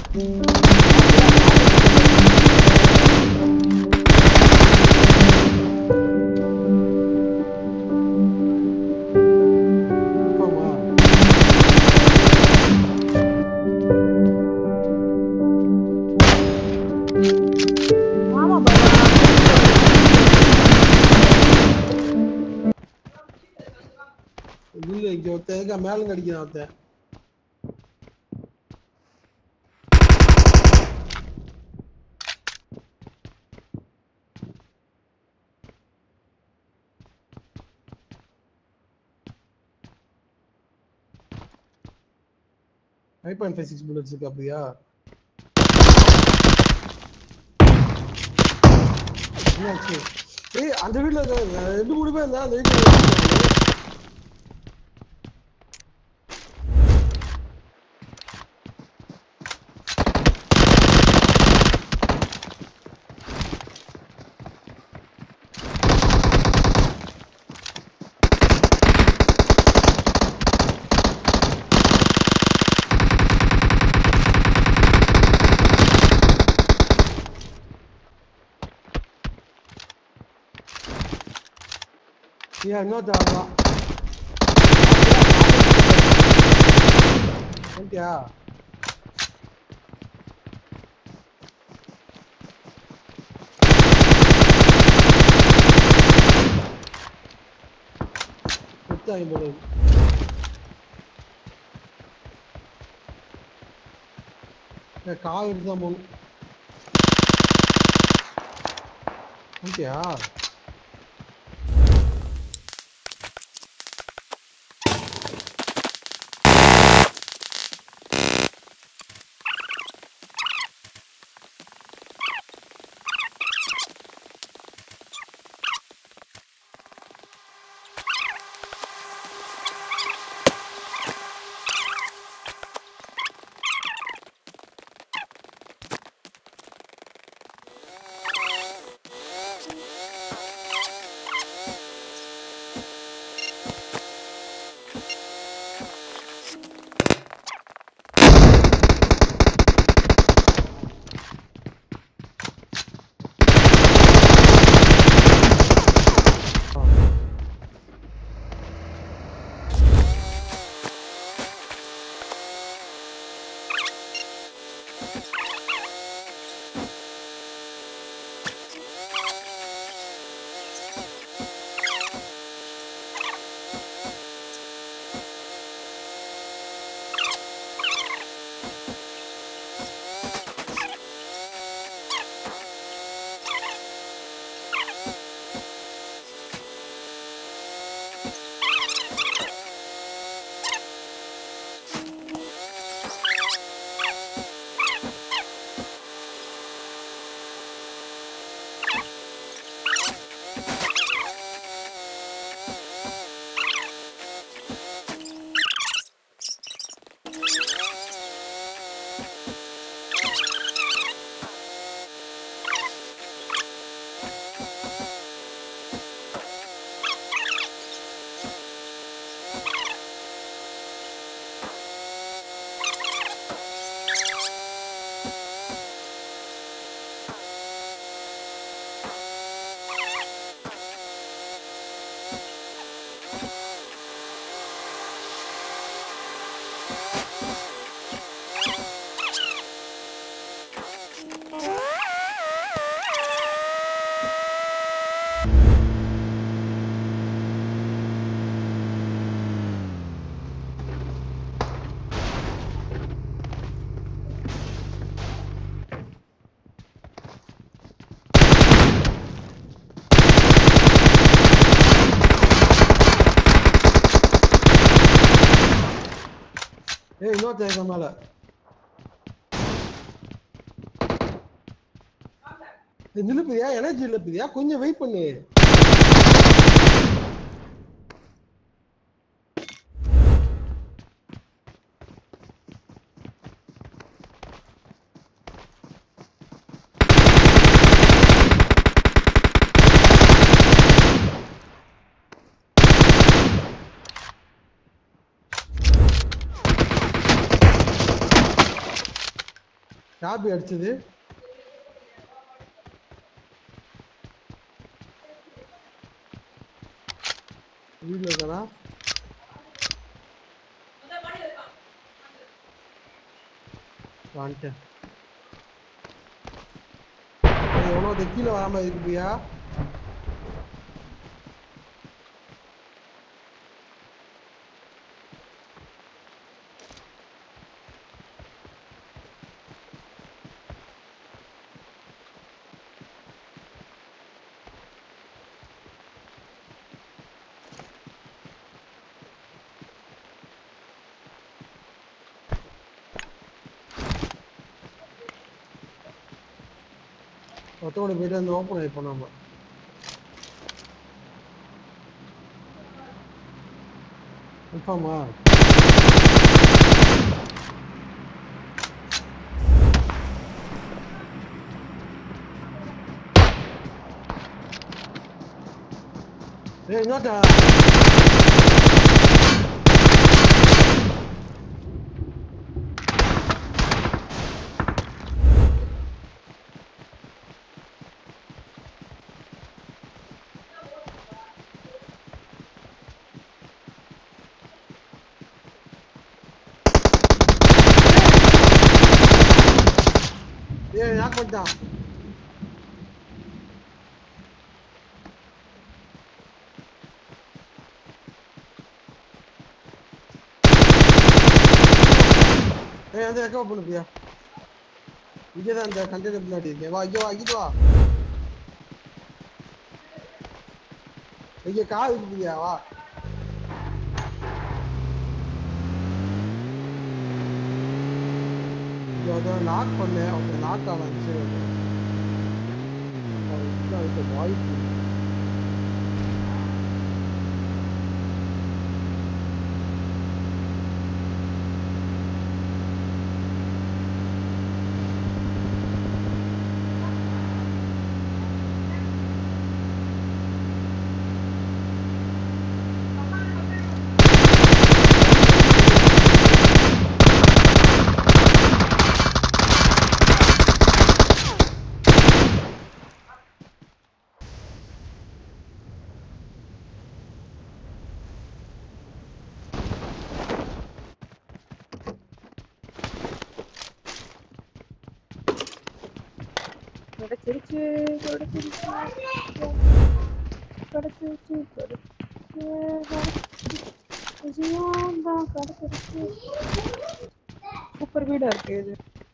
ஆமா ஆமா பாபா இல்ல இங்க ஒருத்தன் இருக்கா மேல அடிக்கிறான் ஒருத்தன் five point five six bullets இருக்கு அப்படியா என்னாச்சு ஏய் அந்த வீட்ல இருக்க- ரெண்டு மூணு பேர் இருந்தா அந்த வீட்டுல Yeah, இன்னொருத்த வரலாம் வந்துட்டியா செத்தாங்க போல இருக்கு. ஏய், கார் எடுத்து தான் போகணும் வந்துட்டியா ஏய் இன்னொருத்தன் இருக்கான் மேல ஏய், நில்லு பிரியா எனர்ஜி இல்ல பிரியா கொஞ்சம் வெயிட் பண்ணு காப்பி அடிச்சது வீட்டில் இருக்கானா வந்துட்டேன் எவ்வளோ கீழே வராம இருக்கியா ஒருத்தவங்க போயிட்டு அந்த ஓப்பன் ஆகி நம்ம கன்ஃபார்மா ஏய் என்னடா ஏய் யாக் பண்ணிட்டான் ஏய் வந்து ரெக்கவர் பண்ணு பிரியா இங்கே தான் இந்த கண்டெய்னர் பின்னாடி இருக்கேன் வா இங்கே வா இங்கிட்டு வா இங்கே கார் இருக்கு பிரியா வா இங்கே வந்து நாக் பண்ணேன் அவங்க நாக் ஆனச்சு அதுக்கு வாய்ப்பு கிடைச்சிருச்சு கிடைச்சிருச்சு கிடைச்சிருச்சு கிடைச்சிருச்சு விஜயம் தான் கிடைச்சிருச்சு சூப்பர் வீடா இருக்கு இது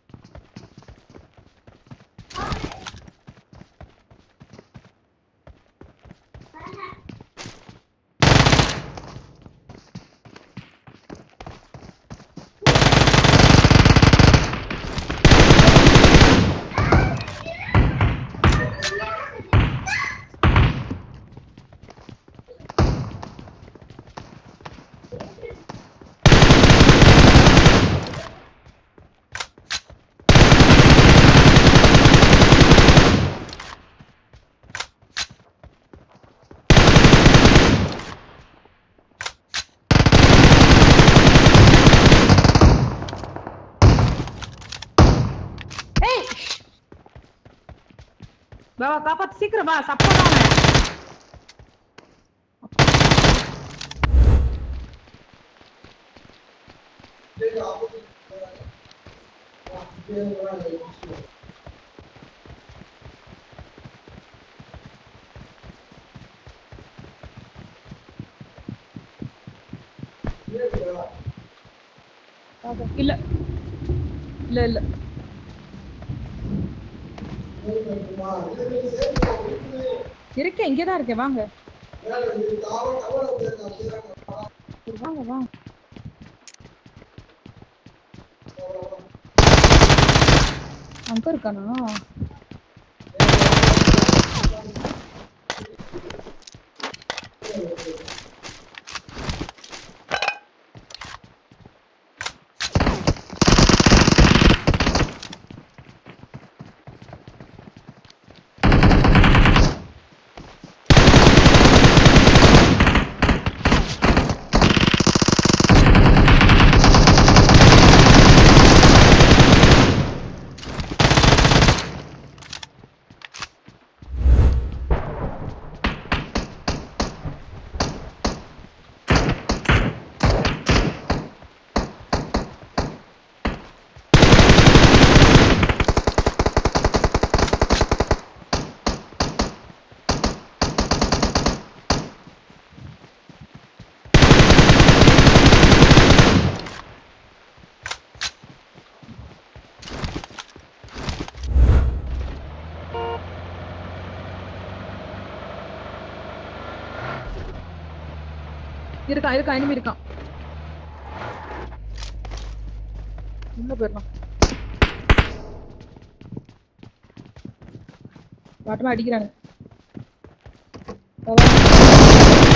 ஏய் பாபா காப்பாத்து சீக்கிரம் வா சப்போர்ட் இல்ல இல்ல இல்ல இருக்கேன் இங்கதான் இருக்கேன் வாங்க சரி, வாங்க வாங்க அங்க இருக்கானா இருக்கான் இருக்கான் இனிமே இருக்கான் உள்ள போயிடலாம் வாட்டமா அடிக்கிறானு வா, வா.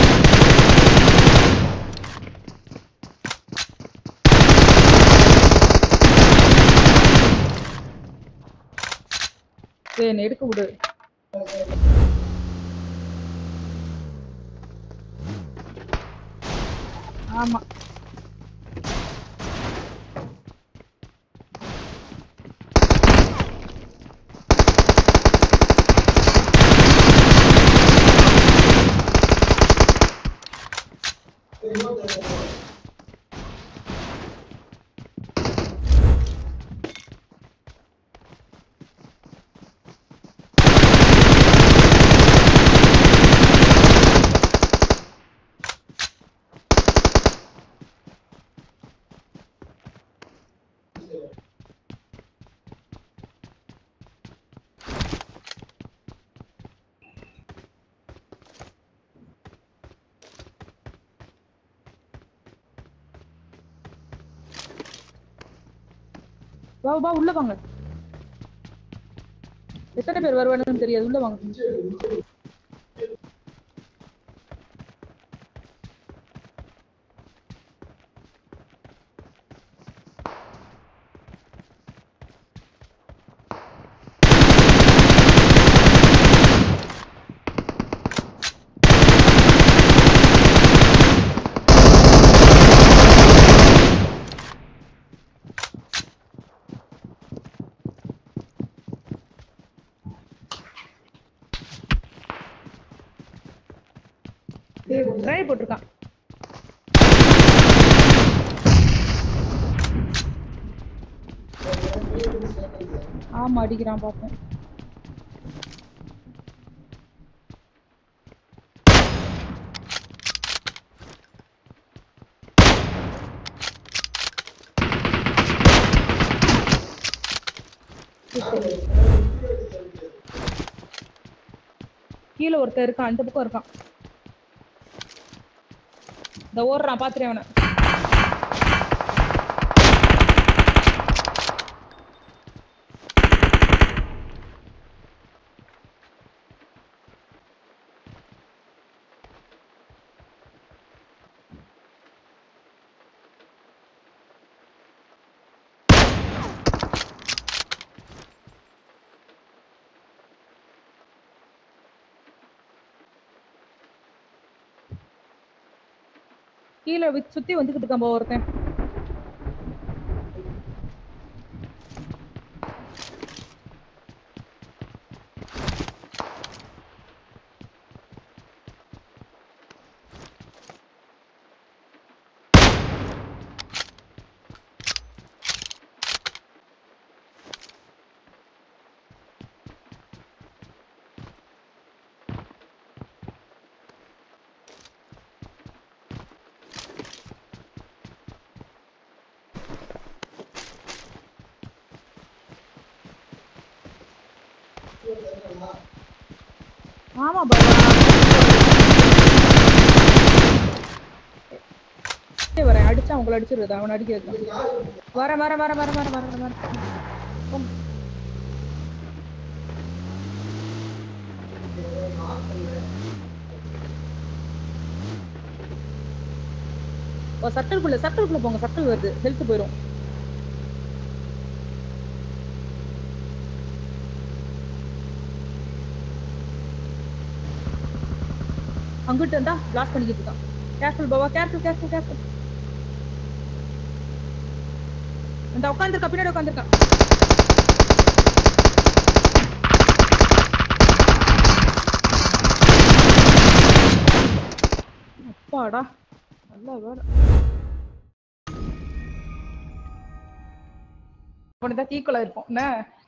டேய், என்னை எடுக்க விடு ஆமா வா வா உள்ள வாங்க எத்தனை பேர் வருவானுன்னு தெரியாது உள்ள வாங்க ட்ரை போட்டிருக்கான் ஆமா அடிக்கிறான் பாப்போம் கீழே ஒருத்தன் இருக்கான் அந்த பக்கம் இருக்கான் இந்த ஓடுறான் பாத்துறேன் அவனை கீழே வி- சுத்தி வந்துகிட்டு இருக்கான் பா ஒருத்தன் ஆமா பாபா ஏய், வரேன் அடிச்சா உங்களை அடிச்சிருது அவனை அடிக்க வைக்கலாம் வர வர வர வர வர வர வர போங்க. ஓ சர்க்கிள்குள்ள சர்க்கிள்குள்ள போங்க சர்க்கிள் வருது ஹெல்த் போயிடும் அங்கிட்டு இருந்தா பிளாஸ்ட் பண்ணிக்கிட்டு இருக்கான் கேர்ஃபுல் பாபா கேர்ஃபுல் கேர்ஃபுல் கேர்ஃபுல் இந்த உட்காந்துருக்கா பின்னாடி உட்காந்துருக்கான் அப்பாடா நல்லா வேலை அவனுதான் தீக்குள்ள இருப்போம் என்ன